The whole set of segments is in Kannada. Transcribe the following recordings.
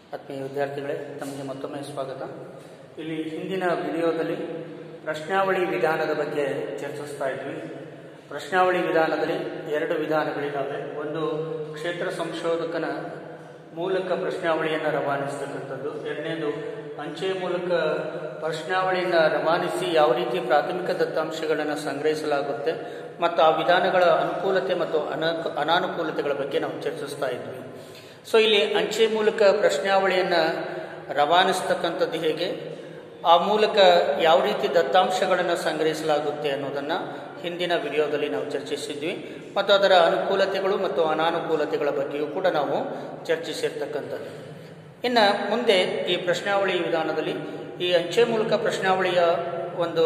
ಆತ್ಮೀಯ ವಿದ್ಯಾರ್ಥಿಗಳೇ ತಮಗೆ ಮತ್ತೊಮ್ಮೆ ಸ್ವಾಗತ ಇಲ್ಲಿ ಹಿಂದಿನ ವಿಡಿಯೋದಲ್ಲಿ ಪ್ರಶ್ನಾವಳಿ ವಿಧಾನದ ಬಗ್ಗೆ ಚರ್ಚಿಸ್ತಾ ಇದ್ವಿ ಪ್ರಶ್ನಾವಳಿ ವಿಧಾನದಲ್ಲಿ ಎರಡು ವಿಧಾನಗಳಿದ್ದಾವೆ ಒಂದು ಕ್ಷೇತ್ರ ಸಂಶೋಧಕನ ಮೂಲಕ ಪ್ರಶ್ನಾವಳಿಯನ್ನು ರವಾನಿಸ್ತಕ್ಕಂಥದ್ದು ಎರಡನೇದು ಅಂಚೆ ಮೂಲಕ ಪ್ರಶ್ನಾವಳಿಯನ್ನು ರವಾನಿಸಿ ಯಾವ ರೀತಿ ಪ್ರಾಥಮಿಕ ದತ್ತಾಂಶಗಳನ್ನು ಸಂಗ್ರಹಿಸಲಾಗುತ್ತೆ ಮತ್ತು ಆ ವಿಧಾನಗಳ ಅನುಕೂಲತೆ ಮತ್ತು ಅನಾಕ ಅನಾನುಕೂಲತೆಗಳ ಬಗ್ಗೆ ನಾವು ಚರ್ಚಿಸ್ತಾ ಇದ್ವಿ ಸೊ ಇಲ್ಲಿ ಅಂಚೆ ಮೂಲಕ ಪ್ರಶ್ನಾವಳಿಯನ್ನು ರವಾನಿಸ್ತಕ್ಕಂಥದ್ದು ಹೇಗೆ ಆ ಮೂಲಕ ಯಾವ ರೀತಿ ದತ್ತಾಂಶಗಳನ್ನು ಸಂಗ್ರಹಿಸಲಾಗುತ್ತೆ ಅನ್ನೋದನ್ನು ಹಿಂದಿನ ವಿಡಿಯೋದಲ್ಲಿ ನಾವು ಚರ್ಚಿಸಿದ್ವಿ ಮತ್ತು ಅದರ ಅನುಕೂಲತೆಗಳು ಮತ್ತು ಅನಾನುಕೂಲತೆಗಳ ಬಗ್ಗೆಯೂ ಕೂಡ ನಾವು ಚರ್ಚಿಸಿರ್ತಕ್ಕಂಥದ್ದು ಇನ್ನು ಮುಂದೆ ಈ ಪ್ರಶ್ನಾವಳಿ ವಿಧಾನದಲ್ಲಿ ಈ ಅಂಚೆ ಮೂಲಕ ಪ್ರಶ್ನಾವಳಿಯ ಒಂದು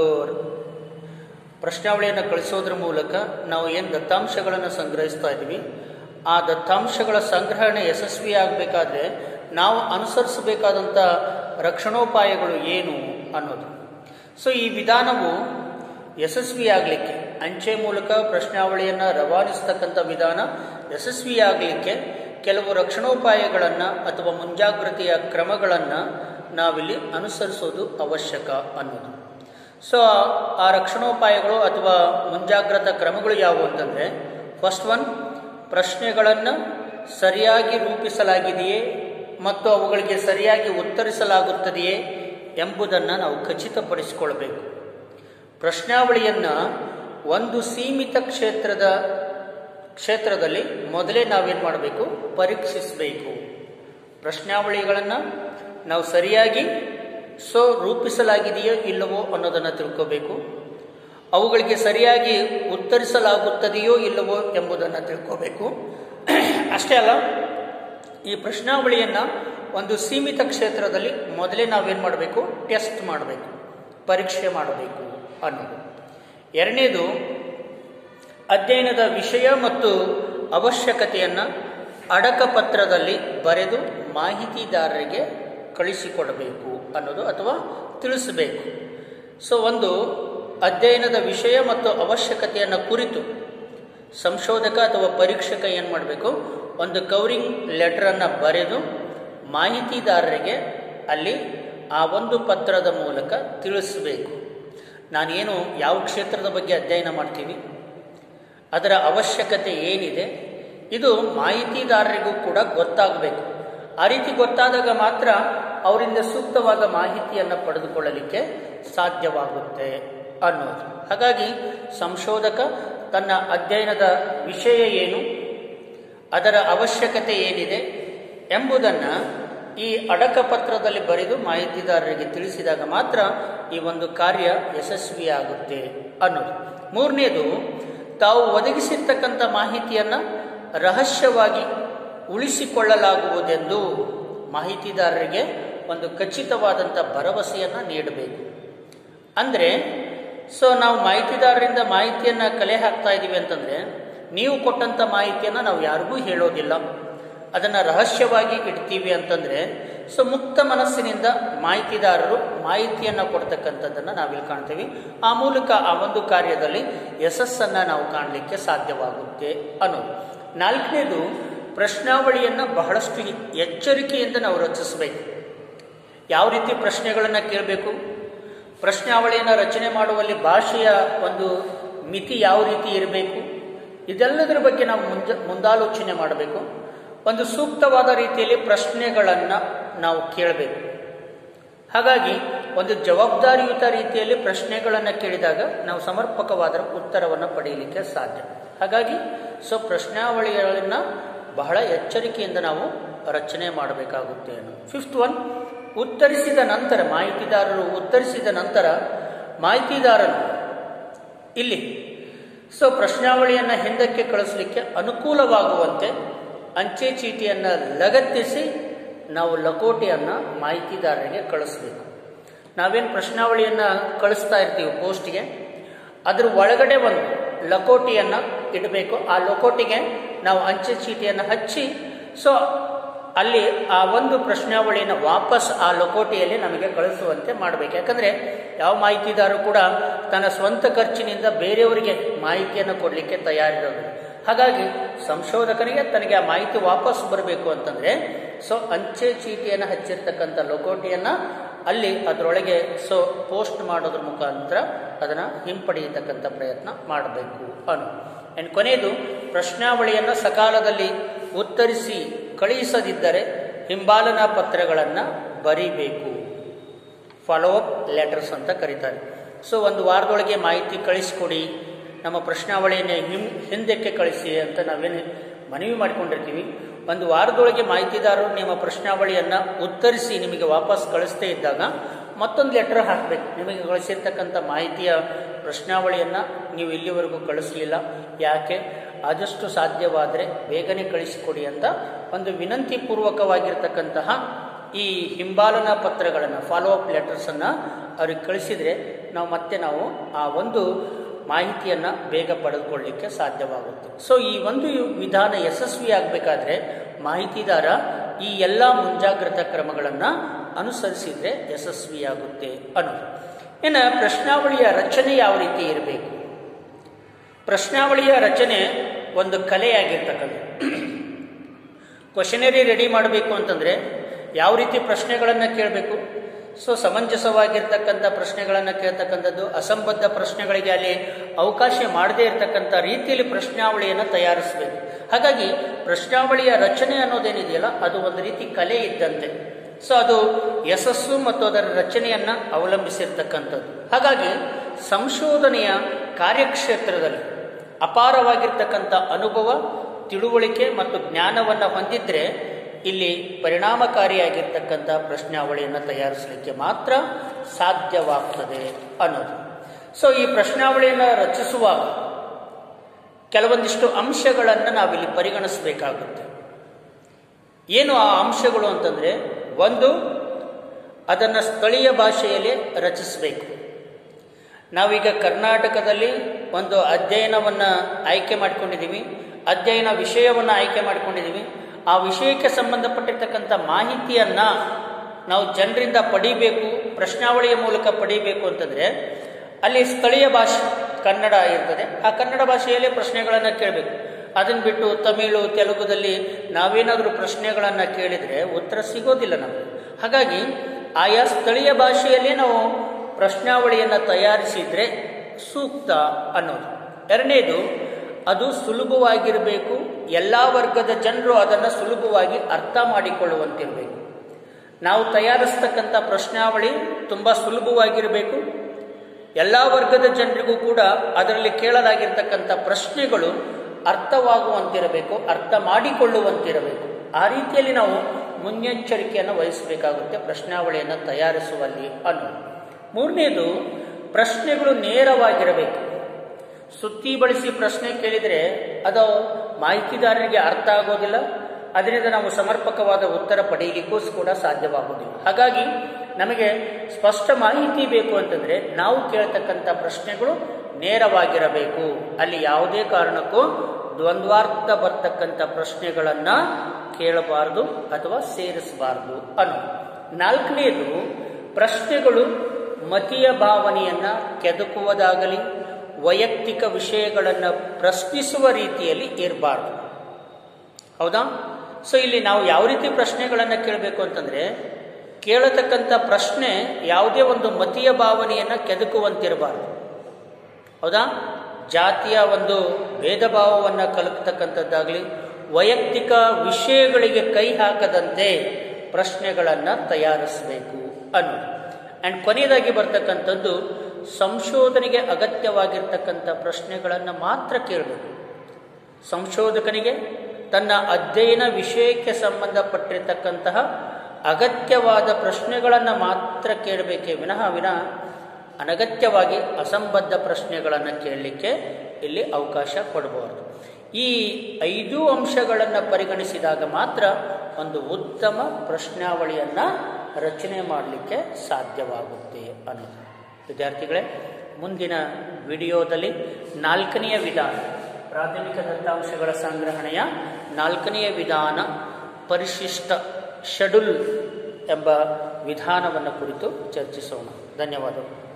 ಪ್ರಶ್ನಾವಳಿಯನ್ನು ಕಳಿಸೋದ್ರ ಮೂಲಕ ನಾವು ಏನು ದತ್ತಾಂಶಗಳನ್ನು ಸಂಗ್ರಹಿಸ್ತಾ ಇದ್ದೀವಿ ಆ ದತ್ತಾಂಶಗಳ ಸಂಗ್ರಹಣೆ ಯಶಸ್ವಿ ಆಗಬೇಕಾದ್ರೆ ನಾವು ಅನುಸರಿಸಬೇಕಾದಂಥ ರಕ್ಷಣೋಪಾಯಗಳು ಏನು ಅನ್ನೋದು ಸೊ ಈ ವಿಧಾನವು ಯಶಸ್ವಿಯಾಗಲಿಕ್ಕೆ ಅಂಚೆ ಮೂಲಕ ಪ್ರಶ್ನಾವಳಿಯನ್ನು ರವಾನಿಸ್ತಕ್ಕಂಥ ವಿಧಾನ ಯಶಸ್ವಿಯಾಗಲಿಕ್ಕೆ ಕೆಲವು ರಕ್ಷಣೋಪಾಯಗಳನ್ನು ಅಥವಾ ಮುಂಜಾಗ್ರತೆಯ ಕ್ರಮಗಳನ್ನು ನಾವಿಲ್ಲಿ ಅನುಸರಿಸೋದು ಅವಶ್ಯಕ ಅನ್ನೋದು ಸೊ ಆ ರಕ್ಷಣೋಪಾಯಗಳು ಅಥವಾ ಮುಂಜಾಗ್ರತಾ ಕ್ರಮಗಳು ಯಾವುವು ಅಂತಂದರೆ ಫಸ್ಟ್ ಒನ್ ಪ್ರಶ್ನೆಗಳನ್ನು ಸರಿಯಾಗಿ ರೂಪಿಸಲಾಗಿದೆಯೇ ಮತ್ತು ಅವುಗಳಿಗೆ ಸರಿಯಾಗಿ ಉತ್ತರಿಸಲಾಗುತ್ತದೆಯೇ ಎಂಬುದನ್ನು ನಾವು ಖಚಿತಪಡಿಸಿಕೊಳ್ಬೇಕು ಪ್ರಶ್ನಾವಳಿಯನ್ನು ಒಂದು ಸೀಮಿತ ಕ್ಷೇತ್ರದ ಕ್ಷೇತ್ರದಲ್ಲಿ ಮೊದಲೇ ನಾವೇನು ಮಾಡಬೇಕು ಪರೀಕ್ಷಿಸಬೇಕು ಪ್ರಶ್ನಾವಳಿಗಳನ್ನು ನಾವು ಸರಿಯಾಗಿ ಸೊ ರೂಪಿಸಲಾಗಿದೆಯೋ ಇಲ್ಲವೋ ಅನ್ನೋದನ್ನು ತಿಳ್ಕೋಬೇಕು ಅವುಗಳಿಗೆ ಸರಿಯಾಗಿ ಉತ್ತರಿಸಲಾಗುತ್ತದೆಯೋ ಇಲ್ಲವೋ ಎಂಬುದನ್ನು ತಿಳ್ಕೋಬೇಕು ಅಷ್ಟೇ ಅಲ್ಲ ಈ ಪ್ರಶ್ನಾವಳಿಯನ್ನು ಒಂದು ಸೀಮಿತ ಕ್ಷೇತ್ರದಲ್ಲಿ ಮೊದಲೇ ನಾವೇನು ಮಾಡಬೇಕು ಟೆಸ್ಟ್ ಮಾಡಬೇಕು ಪರೀಕ್ಷೆ ಮಾಡಬೇಕು ಅನ್ನೋದು ಎರಡನೇದು ಅಧ್ಯಯನದ ವಿಷಯ ಮತ್ತು ಅವಶ್ಯಕತೆಯನ್ನು ಅಡಕಪತ್ರದಲ್ಲಿ ಬರೆದು ಮಾಹಿತಿದಾರರಿಗೆ ಕಳಿಸಿಕೊಡಬೇಕು ಅನ್ನೋದು ಅಥವಾ ತಿಳಿಸಬೇಕು ಸೊ ಒಂದು ಅಧ್ಯಯನದ ವಿಷಯ ಮತ್ತು ಅವಶ್ಯಕತೆಯನ್ನು ಕುರಿತು ಸಂಶೋಧಕ ಅಥವಾ ಪರೀಕ್ಷಕ ಏನು ಮಾಡಬೇಕು ಒಂದು ಕವರಿಂಗ್ ಲೆಟರನ್ನು ಬರೆದು ಮಾಹಿತಿದಾರರಿಗೆ ಅಲ್ಲಿ ಆ ಒಂದು ಪತ್ರದ ಮೂಲಕ ತಿಳಿಸಬೇಕು ನಾನೇನು ಯಾವ ಕ್ಷೇತ್ರದ ಬಗ್ಗೆ ಅಧ್ಯಯನ ಮಾಡ್ತೀವಿ ಅದರ ಅವಶ್ಯಕತೆ ಏನಿದೆ ಇದು ಮಾಹಿತಿದಾರರಿಗೂ ಕೂಡ ಗೊತ್ತಾಗಬೇಕು ಆ ರೀತಿ ಗೊತ್ತಾದಾಗ ಮಾತ್ರ ಅವರಿಂದ ಸೂಕ್ತವಾದ ಮಾಹಿತಿಯನ್ನು ಪಡೆದುಕೊಳ್ಳಲಿಕ್ಕೆ ಸಾಧ್ಯವಾಗುತ್ತೆ ಅನ್ನೋದು ಹಾಗಾಗಿ ಸಂಶೋಧಕ ತನ್ನ ಅಧ್ಯಯನದ ವಿಷಯ ಏನು ಅದರ ಅವಶ್ಯಕತೆ ಏನಿದೆ ಎಂಬುದನ್ನು ಈ ಅಡಕ ಪತ್ರದಲ್ಲಿ ಬರೆದು ಮಾಹಿತಿದಾರರಿಗೆ ತಿಳಿಸಿದಾಗ ಮಾತ್ರ ಈ ಒಂದು ಕಾರ್ಯ ಯಶಸ್ವಿಯಾಗುತ್ತೆ ಅನ್ನೋದು ಮೂರನೇದು ತಾವು ಒದಗಿಸಿರ್ತಕ್ಕಂಥ ಮಾಹಿತಿಯನ್ನು ರಹಸ್ಯವಾಗಿ ಉಳಿಸಿಕೊಳ್ಳಲಾಗುವುದೆಂದು ಮಾಹಿತಿದಾರರಿಗೆ ಒಂದು ಖಚಿತವಾದಂಥ ಭರವಸೆಯನ್ನು ನೀಡಬೇಕು ಅಂದರೆ ಸೊ ನಾವು ಮಾಹಿತಿದಾರರಿಂದ ಮಾಹಿತಿಯನ್ನು ಕಲೆ ಹಾಕ್ತಾ ಇದ್ದೀವಿ ಅಂತಂದರೆ ನೀವು ಕೊಟ್ಟಂಥ ಮಾಹಿತಿಯನ್ನು ನಾವು ಯಾರಿಗೂ ಹೇಳೋದಿಲ್ಲ ಅದನ್ನು ರಹಸ್ಯವಾಗಿ ಇಡ್ತೀವಿ ಅಂತಂದರೆ ಸೊ ಮುಕ್ತ ಮನಸ್ಸಿನಿಂದ ಮಾಹಿತಿದಾರರು ಮಾಹಿತಿಯನ್ನು ಕೊಡ್ತಕ್ಕಂಥದ್ದನ್ನು ನಾವಿಲ್ಲಿ ಕಾಣ್ತೀವಿ ಆ ಮೂಲಕ ಆ ಒಂದು ಕಾರ್ಯದಲ್ಲಿ ಯಶಸ್ಸನ್ನು ನಾವು ಕಾಣಲಿಕ್ಕೆ ಸಾಧ್ಯವಾಗುತ್ತೆ ಅನ್ನೋದು ನಾಲ್ಕನೇದು ಪ್ರಶ್ನಾವಳಿಯನ್ನು ಬಹಳಷ್ಟು ಎಚ್ಚರಿಕೆಯಿಂದ ನಾವು ರಚಿಸಬೇಕು ಯಾವ ರೀತಿ ಪ್ರಶ್ನೆಗಳನ್ನು ಕೇಳಬೇಕು ಪ್ರಶ್ನಾವಳಿಯನ್ನು ರಚನೆ ಮಾಡುವಲ್ಲಿ ಭಾಷೆಯ ಒಂದು ಮಿತಿ ಯಾವ ರೀತಿ ಇರಬೇಕು ಇದೆಲ್ಲದರ ಬಗ್ಗೆ ನಾವು ಮುಂಜ ಮುಂದಾಲೋಚನೆ ಮಾಡಬೇಕು ಒಂದು ಸೂಕ್ತವಾದ ರೀತಿಯಲ್ಲಿ ಪ್ರಶ್ನೆಗಳನ್ನು ನಾವು ಕೇಳಬೇಕು ಹಾಗಾಗಿ ಒಂದು ಜವಾಬ್ದಾರಿಯುತ ರೀತಿಯಲ್ಲಿ ಪ್ರಶ್ನೆಗಳನ್ನು ಕೇಳಿದಾಗ ನಾವು ಸಮರ್ಪಕವಾದ ಉತ್ತರವನ್ನು ಪಡೆಯಲಿಕ್ಕೆ ಸಾಧ್ಯ ಹಾಗಾಗಿ ಸೊ ಪ್ರಶ್ನಾವಳಿಗಳನ್ನು ಬಹಳ ಎಚ್ಚರಿಕೆಯಿಂದ ನಾವು ರಚನೆ ಮಾಡಬೇಕಾಗುತ್ತೆ ಅನ್ನೋ ಫಿಫ್ತ್ ಒನ್ ಉತ್ತರಿಸಿದ ನಂತರ ಮಾಹಿತಿದಾರರು ಉತ್ತರಿಸಿದ ನಂತರ ಮಾಹಿತಿದಾರರು ಇಲ್ಲಿ ಸೊ ಪ್ರಶ್ನಾವಳಿಯನ್ನು ಹಿಂದಕ್ಕೆ ಕಳಿಸಲಿಕ್ಕೆ ಅನುಕೂಲವಾಗುವಂತೆ ಅಂಚೆ ಚೀಟಿಯನ್ನು ಲಗತ್ತಿಸಿ ನಾವು ಲಕೋಟೆಯನ್ನು ಮಾಹಿತಿದಾರರಿಗೆ ಕಳಿಸ್ಬೇಕು ನಾವೇನು ಪ್ರಶ್ನಾವಳಿಯನ್ನು ಕಳಿಸ್ತಾ ಇರ್ತೀವಿ ಪೋಸ್ಟ್ಗೆ ಅದ್ರ ಒಳಗಡೆ ಒಂದು ಲಕೋಟಿಯನ್ನು ಇಡಬೇಕು ಆ ಲಕೋಟಿಗೆ ನಾವು ಅಂಚೆ ಚೀಟಿಯನ್ನು ಹಚ್ಚಿ ಸೊ ಅಲ್ಲಿ ಆ ಒಂದು ಪ್ರಶ್ನಾವಳಿಯನ್ನು ವಾಪಸ್ ಆ ಲಕೋಟೆಯಲ್ಲಿ ನಮಗೆ ಕಳಿಸುವಂತೆ ಮಾಡಬೇಕು ಯಾಕಂದರೆ ಯಾವ ಮಾಹಿತಿದಾರರು ಕೂಡ ತನ್ನ ಸ್ವಂತ ಖರ್ಚಿನಿಂದ ಬೇರೆಯವರಿಗೆ ಮಾಹಿತಿಯನ್ನು ಕೊಡಲಿಕ್ಕೆ ತಯಾರಿರೋದು ಹಾಗಾಗಿ ಸಂಶೋಧಕನಿಗೆ ತನಗೆ ಆ ಮಾಹಿತಿ ವಾಪಸ್ ಬರಬೇಕು ಅಂತಂದರೆ ಸೊ ಅಂಚೆ ಚೀಟಿಯನ್ನು ಹಚ್ಚಿರ್ತಕ್ಕಂಥ ಲೊಕೋಟಿಯನ್ನು ಅಲ್ಲಿ ಅದರೊಳಗೆ ಸೊ ಪೋಸ್ಟ್ ಮಾಡೋದ್ರ ಮುಖಾಂತರ ಅದನ್ನು ಹಿಂಪಡೆಯತಕ್ಕಂಥ ಪ್ರಯತ್ನ ಮಾಡಬೇಕು ಅನು ಆ್ಯಂಡ್ ಕೊನೆಯದು ಪ್ರಶ್ನಾವಳಿಯನ್ನು ಸಕಾಲದಲ್ಲಿ ಉತ್ತರಿಸಿ ಕಳುಹಿಸದಿದ್ದರೆ ಹಿಂಬಾಲನಾ ಪತ್ರಗಳನ್ನು ಬರೀಬೇಕು ಫಾಲೋ ಅಪ್ ಲೆಟರ್ಸ್ ಅಂತ ಕರೀತಾರೆ ಸೊ ಒಂದು ವಾರದೊಳಗೆ ಮಾಹಿತಿ ಕಳಿಸ್ಕೊಡಿ ನಮ್ಮ ಪ್ರಶ್ನಾವಳಿಯನ್ನು ಹಿಂ ಹಿಂದಕ್ಕೆ ಕಳಿಸಿ ಅಂತ ನಾವೇನು ಮನವಿ ಮಾಡಿಕೊಂಡಿರ್ತೀವಿ ಒಂದು ವಾರದೊಳಗೆ ಮಾಹಿತಿದಾರರು ನಿಮ್ಮ ಪ್ರಶ್ನಾವಳಿಯನ್ನು ಉತ್ತರಿಸಿ ನಿಮಗೆ ವಾಪಸ್ ಕಳಿಸ್ತೇ ಇದ್ದಾಗ ಮತ್ತೊಂದು ಲೆಟರ್ ಹಾಕಬೇಕು ನಿಮಗೆ ಕಳಿಸಿರ್ತಕ್ಕಂಥ ಮಾಹಿತಿಯ ಪ್ರಶ್ನಾವಳಿಯನ್ನು ನೀವು ಇಲ್ಲಿವರೆಗೂ ಕಳಿಸಲಿಲ್ಲ ಯಾಕೆ ಆದಷ್ಟು ಸಾಧ್ಯವಾದರೆ ಬೇಗನೆ ಕಳಿಸಿಕೊಡಿ ಅಂತ ಒಂದು ವಿನಂತಿ ಪೂರ್ವಕವಾಗಿರ್ತಕ್ಕಂತಹ ಈ ಹಿಂಬಾಲನಾ ಪತ್ರಗಳನ್ನು ಫಾಲೋ ಅಪ್ ಲೆಟರ್ಸನ್ನು ಅವ್ರಿಗೆ ಕಳಿಸಿದರೆ ನಾವು ಮತ್ತೆ ನಾವು ಆ ಒಂದು ಮಾಹಿತಿಯನ್ನು ಬೇಗ ಪಡೆದುಕೊಳ್ಳಲಿಕ್ಕೆ ಸಾಧ್ಯವಾಗುತ್ತೆ ಸೊ ಈ ಒಂದು ವಿಧಾನ ಯಶಸ್ವಿ ಆಗಬೇಕಾದ್ರೆ ಮಾಹಿತಿದಾರ ಈ ಎಲ್ಲ ಮುಂಜಾಗ್ರತಾ ಕ್ರಮಗಳನ್ನು ಅನುಸರಿಸಿದರೆ ಯಶಸ್ವಿಯಾಗುತ್ತೆ ಅನ್ನೋದು ಇನ್ನು ಪ್ರಶ್ನಾವಳಿಯ ರಚನೆ ಯಾವ ರೀತಿ ಇರಬೇಕು ಪ್ರಶ್ನಾವಳಿಯ ರಚನೆ ಒಂದು ಕಲೆಯಾಗಿರ್ತಕ್ಕಂಥ ಕ್ವಶನರಿ ರೆಡಿ ಮಾಡಬೇಕು ಅಂತಂದರೆ ಯಾವ ರೀತಿ ಪ್ರಶ್ನೆಗಳನ್ನು ಕೇಳಬೇಕು ಸೊ ಸಮಂಜಸವಾಗಿರ್ತಕ್ಕಂಥ ಪ್ರಶ್ನೆಗಳನ್ನು ಕೇಳ್ತಕ್ಕಂಥದ್ದು ಅಸಂಬದ್ಧ ಪ್ರಶ್ನೆಗಳಿಗೆ ಅಲ್ಲಿ ಅವಕಾಶ ಮಾಡದೇ ಇರತಕ್ಕಂಥ ರೀತಿಯಲ್ಲಿ ಪ್ರಶ್ನಾವಳಿಯನ್ನು ತಯಾರಿಸಬೇಕು ಹಾಗಾಗಿ ಪ್ರಶ್ನಾವಳಿಯ ರಚನೆ ಅನ್ನೋದೇನಿದೆಯಲ್ಲ ಅದು ಒಂದು ರೀತಿ ಕಲೆ ಇದ್ದಂತೆ ಸೊ ಅದು ಯಶಸ್ಸು ಮತ್ತು ಅದರ ರಚನೆಯನ್ನು ಅವಲಂಬಿಸಿರ್ತಕ್ಕಂಥದ್ದು ಹಾಗಾಗಿ ಸಂಶೋಧನೆಯ ಕಾರ್ಯಕ್ಷೇತ್ರದಲ್ಲಿ ಅಪಾರವಾಗಿರ್ತಕ್ಕಂಥ ಅನುಭವ ತಿಳುವಳಿಕೆ ಮತ್ತು ಜ್ಞಾನವನ್ನು ಹೊಂದಿದ್ರೆ ಇಲ್ಲಿ ಪರಿಣಾಮಕಾರಿಯಾಗಿರ್ತಕ್ಕಂಥ ಪ್ರಶ್ನಾವಳಿಯನ್ನು ತಯಾರಿಸಲಿಕ್ಕೆ ಮಾತ್ರ ಸಾಧ್ಯವಾಗ್ತದೆ ಅನ್ನೋದು ಸೊ ಈ ಪ್ರಶ್ನಾವಳಿಯನ್ನು ರಚಿಸುವಾಗ ಕೆಲವೊಂದಿಷ್ಟು ಅಂಶಗಳನ್ನು ನಾವಿಲ್ಲಿ ಪರಿಗಣಿಸಬೇಕಾಗುತ್ತೆ ಏನು ಆ ಅಂಶಗಳು ಅಂತಂದರೆ ಒಂದು ಅದನ್ನು ಸ್ಥಳೀಯ ಭಾಷೆಯಲ್ಲಿ ರಚಿಸಬೇಕು ನಾವೀಗ ಕರ್ನಾಟಕದಲ್ಲಿ ಒಂದು ಅಧ್ಯಯನವನ್ನು ಆಯ್ಕೆ ಮಾಡ್ಕೊಂಡಿದ್ದೀವಿ ಅಧ್ಯಯನ ವಿಷಯವನ್ನು ಆಯ್ಕೆ ಮಾಡ್ಕೊಂಡಿದ್ದೀವಿ ಆ ವಿಷಯಕ್ಕೆ ಸಂಬಂಧಪಟ್ಟಿರ್ತಕ್ಕಂಥ ಮಾಹಿತಿಯನ್ನು ನಾವು ಜನರಿಂದ ಪಡಿಬೇಕು ಪ್ರಶ್ನಾವಳಿಯ ಮೂಲಕ ಪಡಿಬೇಕು ಅಂತಂದರೆ ಅಲ್ಲಿ ಸ್ಥಳೀಯ ಭಾಷೆ ಕನ್ನಡ ಇರ್ತದೆ ಆ ಕನ್ನಡ ಭಾಷೆಯಲ್ಲೇ ಪ್ರಶ್ನೆಗಳನ್ನು ಕೇಳಬೇಕು ಅದನ್ನು ಬಿಟ್ಟು ತಮಿಳು ತೆಲುಗುದಲ್ಲಿ ನಾವೇನಾದರೂ ಪ್ರಶ್ನೆಗಳನ್ನು ಕೇಳಿದರೆ ಉತ್ತರ ಸಿಗೋದಿಲ್ಲ ನಮಗೆ ಹಾಗಾಗಿ ಆಯಾ ಸ್ಥಳೀಯ ಭಾಷೆಯಲ್ಲೇ ನಾವು ಪ್ರಶ್ನಾವಳಿಯನ್ನು ತಯಾರಿಸಿದರೆ ಸೂಕ್ತ ಅನ್ನೋದು ಎರಡನೇದು ಅದು ಸುಲಭವಾಗಿರಬೇಕು ಎಲ್ಲ ವರ್ಗದ ಜನರು ಅದನ್ನು ಸುಲಭವಾಗಿ ಅರ್ಥ ಮಾಡಿಕೊಳ್ಳುವಂತಿರಬೇಕು ನಾವು ತಯಾರಿಸ್ತಕ್ಕಂಥ ಪ್ರಶ್ನಾವಳಿ ತುಂಬ ಸುಲಭವಾಗಿರಬೇಕು ಎಲ್ಲ ವರ್ಗದ ಜನರಿಗೂ ಕೂಡ ಅದರಲ್ಲಿ ಕೇಳಲಾಗಿರ್ತಕ್ಕಂಥ ಪ್ರಶ್ನೆಗಳು ಅರ್ಥವಾಗುವಂತಿರಬೇಕು ಅರ್ಥ ಮಾಡಿಕೊಳ್ಳುವಂತಿರಬೇಕು ಆ ರೀತಿಯಲ್ಲಿ ನಾವು ಮುನ್ನೆಚ್ಚರಿಕೆಯನ್ನು ವಹಿಸಬೇಕಾಗುತ್ತೆ ಪ್ರಶ್ನಾವಳಿಯನ್ನು ತಯಾರಿಸುವಲ್ಲಿ ಅನ್ನೋದು ಮೂರನೇದು ಪ್ರಶ್ನೆಗಳು ನೇರವಾಗಿರಬೇಕು ಸುತ್ತಿ ಬಳಸಿ ಪ್ರಶ್ನೆ ಕೇಳಿದರೆ ಅದು ಮಾಹಿತಿದಾರರಿಗೆ ಅರ್ಥ ಆಗೋದಿಲ್ಲ ಅದರಿಂದ ನಾವು ಸಮರ್ಪಕವಾದ ಉತ್ತರ ಪಡೆಯಲಿಕ್ಕೂ ಕೂಡ ಸಾಧ್ಯವಾಗುವುದಿಲ್ಲ ಹಾಗಾಗಿ ನಮಗೆ ಸ್ಪಷ್ಟ ಮಾಹಿತಿ ಬೇಕು ಅಂತಂದರೆ ನಾವು ಕೇಳ್ತಕ್ಕಂಥ ಪ್ರಶ್ನೆಗಳು ನೇರವಾಗಿರಬೇಕು ಅಲ್ಲಿ ಯಾವುದೇ ಕಾರಣಕ್ಕೂ ದ್ವಂದ್ವಾರ್ಥ ಬರ್ತಕ್ಕಂಥ ಪ್ರಶ್ನೆಗಳನ್ನು ಕೇಳಬಾರ್ದು ಅಥವಾ ಸೇರಿಸಬಾರ್ದು ಅನ್ನೋ ನಾಲ್ಕನೇದು ಪ್ರಶ್ನೆಗಳು ಮತೀಯ ಭಾವನೆಯನ್ನು ಕೆದಕುವುದಾಗಲಿ ವೈಯಕ್ತಿಕ ವಿಷಯಗಳನ್ನು ಪ್ರಶ್ನಿಸುವ ರೀತಿಯಲ್ಲಿ ಇರಬಾರ್ದು ಹೌದಾ ಸೊ ಇಲ್ಲಿ ನಾವು ಯಾವ ರೀತಿ ಪ್ರಶ್ನೆಗಳನ್ನು ಕೇಳಬೇಕು ಅಂತಂದರೆ ಕೇಳತಕ್ಕಂಥ ಪ್ರಶ್ನೆ ಯಾವುದೇ ಒಂದು ಮತೀಯ ಭಾವನೆಯನ್ನು ಕೆದಕುವಂತಿರಬಾರ್ದು ಹೌದಾ ಜಾತಿಯ ಒಂದು ಭೇದ ಭಾವವನ್ನು ಕಲಕ್ತಕ್ಕಂಥದ್ದಾಗಲಿ ವೈಯಕ್ತಿಕ ವಿಷಯಗಳಿಗೆ ಕೈ ಹಾಕದಂತೆ ಪ್ರಶ್ನೆಗಳನ್ನು ತಯಾರಿಸಬೇಕು ಅನ್ನೋದು ಆ್ಯಂಡ್ ಕೊನೆಯದಾಗಿ ಬರ್ತಕ್ಕಂಥದ್ದು ಸಂಶೋಧನೆಗೆ ಅಗತ್ಯವಾಗಿರ್ತಕ್ಕಂಥ ಪ್ರಶ್ನೆಗಳನ್ನು ಮಾತ್ರ ಕೇಳಬೇಕು ಸಂಶೋಧಕನಿಗೆ ತನ್ನ ಅಧ್ಯಯನ ವಿಷಯಕ್ಕೆ ಸಂಬಂಧಪಟ್ಟಿರ್ತಕ್ಕಂತಹ ಅಗತ್ಯವಾದ ಪ್ರಶ್ನೆಗಳನ್ನು ಮಾತ್ರ ಕೇಳಬೇಕೇ ವಿನಃ ವಿನಃ ಅನಗತ್ಯವಾಗಿ ಅಸಂಬದ್ಧ ಪ್ರಶ್ನೆಗಳನ್ನು ಕೇಳಲಿಕ್ಕೆ ಇಲ್ಲಿ ಅವಕಾಶ ಕೊಡಬಾರ್ದು ಈ ಐದು ಅಂಶಗಳನ್ನು ಪರಿಗಣಿಸಿದಾಗ ಮಾತ್ರ ಒಂದು ಉತ್ತಮ ಪ್ರಶ್ನಾವಳಿಯನ್ನು ರಚನೆ ಮಾಡಲಿಕ್ಕೆ ಸಾಧ್ಯವಾಗುತ್ತೆ ಅನ್ನೋದು ವಿದ್ಯಾರ್ಥಿಗಳೇ ಮುಂದಿನ ವಿಡಿಯೋದಲ್ಲಿ ನಾಲ್ಕನೆಯ ವಿಧಾನ ಪ್ರಾಥಮಿಕ ದತ್ತಾಂಶಗಳ ಸಂಗ್ರಹಣೆಯ ನಾಲ್ಕನೆಯ ವಿಧಾನ ಪರಿಶಿಷ್ಟ ಶೆಡ್ಯೂಲ್ ಎಂಬ ವಿಧಾನವನ್ನು ಕುರಿತು ಚರ್ಚಿಸೋಣ ಧನ್ಯವಾದಗಳು